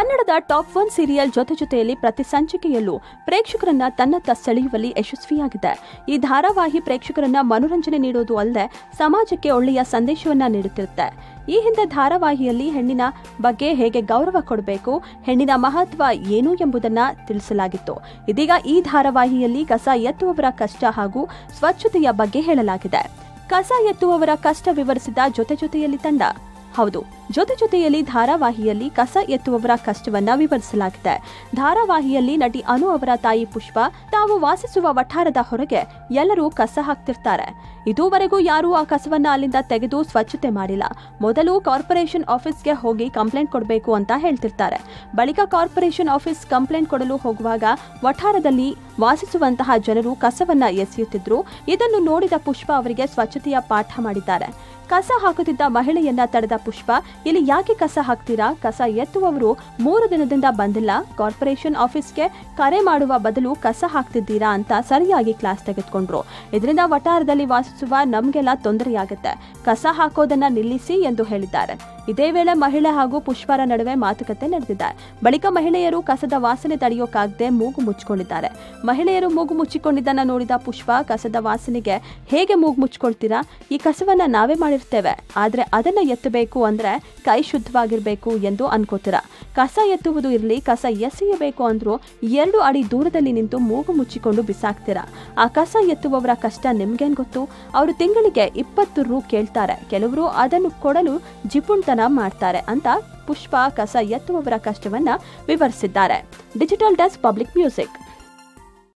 ಕನ್ನಡದ top one serial ಜೊತೆ ಜೊತೆಯಲ್ಲಿ ಪ್ರತಿ ಸಂಚಿಕೆಯಲ್ಲೂ ಪ್ರೇಕ್ಷಕರನ್ನ ತನ್ನತ್ತ ಸೆಳೆಯುವಲ್ಲಿ ಯಶಸ್ವಿಯಾಗಿದೆ ಈ ಧಾರಾವಾಹಿ ಪ್ರೇಕ್ಷಕರನ್ನ ಮನೋರಂಜನೆ ನೀಡೋದು ಅಲ್ಲದೆ ಸಮಾಜಕ್ಕೆ ಒಳ್ಳೆಯ ಸಂದೇಶವನ್ನ ನೀಡುತ್ತಿರುತ್ತೆ ಈ ಹಿಂದೆ ಧಾರಾವಾಹಿಯಲ್ಲಿ ಹೆಣ್ಣಿನ ಬಗ್ಗೆ ಹೇಗೆ ಗೌರವ ಕೊಡಬೇಕು ಹೆಣ್ಣಿನ ಮಹತ್ವ ಏನು ಎಂಬುದನ್ನ ತಿಳಿಸಲಾಗಿತ್ತು ಇದೀಗ ಈ ಧಾರಾವಾಹಿಯಲ್ಲಿ ಕಸ ಎತ್ತುವವರ ಕಷ್ಟ ಹಾಗೂ ಸ್ವಚ್ಛತೆಯ ಬಗ್ಗೆ ಹೇಳಲಾಗಿದೆ ಕಸ ಎತ್ತುವವರ ಕಷ್ಟ ವಿವರಿಸಿದ ಜೊತೆ ಜೊತೆಯಲ್ಲಿ ತಂಡ ಹೌದು ಜೊತೆ ಜೊತೆಯಲ್ಲಿ ಧಾರಾವಾಹಿಯಲ್ಲಿ ಕಸ ಎತ್ತುವವರ ಕಷ್ಟವನ್ನ ವಿವರಿಸಲಾಗಿದೆ ಧಾರಾವಾಹಿಯಲ್ಲಿ ನಟಿ ಅನು ಅವರ ತಾಯಿ ಪುಷ್ಪ ತಾವು ವಾಸಿಸುವ ವಠಾರದ ಹೊರಗೆ ಎಲ್ಲರೂ ಕಸ ಹಾಕ್ತಿರ್ತಾರೆ ಇದುವರೆಗೂ ಯಾರೂ ಆ ಕಸವನ್ನ ಅಲ್ಲಿಂದ ತೆಗೆದು ಸ್ವಚ್ಛತೆ ಮಾಡಿಲ್ಲ ಮೊದಲು ಕಾರ್ಪೊರೇಷನ್ ಆಫೀಸ್ಗೆ ಹೋಗಿ ಕಂಪ್ಲೇಂಟ್ ಕೊಡಬೇಕು ಅಂತ ಹೇಳ್ತಿರ್ತಾರೆ ಬಳಿಕ ಕಾರ್ಪೊರೇಷನ್ ಆಫೀಸ್ ಕಂಪ್ಲೇಂಟ್ ಕೊಡಲು ಹೋಗುವಾಗ ವಠಾರದಲ್ಲಿ ವಾಸಿಸುವಂತಹ ಜನರು ಕಸವನ್ನ ಎಸೆಯುತ್ತಿದ್ರು ಇದನ್ನು ನೋಡಿದ ಪುಷ್ಪ ಅವರಿಗೆ ಸ್ವಚ್ಛತೆಯ ಪಾಠ ಮಾಡಿದ್ದಾರೆ ಕಸ ಹಾಕುತ್ತಿದ್ದ ಮಹಿಳೆಯನ್ನ ತಡೆದ ಪುಷ್ಪ ಇಲ್ಲಿ ಯಾಕೆ ಕಸ ಹಾಕ್ತೀರಾ ಕಸ ಎತ್ತುವವರು ಮೂರು ದಿನದಿಂದ ಬಂದಿಲ್ಲ ಕಾರ್ಪೊರೇಷನ್ ಆಫೀಸ್ಗೆ ಕರೆ ಮಾಡುವ ಬದಲು ಕಸ ಹಾಕ್ತಿದ್ದೀರಾ ಅಂತ ಸರಿಯಾಗಿ ಕ್ಲಾಸ್ ತೆಗೆದುಕೊಂಡ್ರು ಇದರಿಂದ ವಠಾರದಲ್ಲಿ ವಾಸಿಸುವ ನಮ್ಗೆಲ್ಲ ತೊಂದರೆಯಾಗುತ್ತೆ ಕಸ ಹಾಕೋದನ್ನ ನಿಲ್ಲಿಸಿ ಎಂದು ಹೇಳಿದ್ದಾರೆ ಇದೇ ವೇಳೆ ಮಹಿಳೆ ಹಾಗೂ ಪುಷ್ಪರ ನಡುವೆ ಮಾತುಕತೆ ನಡೆದಿದೆ ಬಳಿಕ ಮಹಿಳೆಯರು ಕಸದ ವಾಸನೆ ತಡೆಯೋಕಾಗದೆ ಮೂಗು ಮುಚ್ಚಿಕೊಂಡಿದ್ದಾರೆ ಮಹಿಳೆಯರು ಮೂಗು ಮುಚ್ಚಿಕೊಂಡಿದ್ದನ್ನ ನೋಡಿದ ಪುಷ್ಪ ಕಸದ ವಾಸನೆಗೆ ಹೇಗೆ ಮೂಗು ಮುಚ್ಕೊಳ್ತೀರಾ ಈ ಕಸವನ್ನ ನಾವೇ ಮಾಡಿರ್ತೇವೆ ಆದ್ರೆ ಅದನ್ನ ಎತ್ತಬೇಕು ಅಂದ್ರೆ ಕೈ ಶುದ್ಧವಾಗಿರ್ಬೇಕು ಎಂದು ಅನ್ಕೋತೀರ ಕಸ ಎತ್ತುವುದು ಇರಲಿ ಕಸ ಎಸೆಯಬೇಕು ಅಂದ್ರೂ ಎರಡು ಅಡಿ ದೂರದಲ್ಲಿ ನಿಂತು ಮೂಗು ಮುಚ್ಚಿಕೊಂಡು ಬಿಸಾಕ್ತೀರಾ ಆ ಕಸ ಎತ್ತುವವರ ಕಷ್ಟ ನಿಮ್ಗೇನ್ ಗೊತ್ತು ಅವರು ತಿಂಗಳಿಗೆ ಇಪ್ಪತ್ತು ರು ಕೇಳ್ತಾರೆ ಕೆಲವರು ಅದನ್ನು ಕೊಡಲು ಜಿಪುಣ್ತನ ಮಾಡ್ತಾರೆ ಅಂತ ಪುಷ್ಪ ಕಸ ಎತ್ತುವವರ ಕಷ್ಟವನ್ನ ವಿವರಿಸಿದ್ದಾರೆ ಡಿಜಿಟಲ್ ಡೆಸ್ಕ್ ಪಬ್ಲಿಕ್ ಮ್ಯೂಸಿಕ್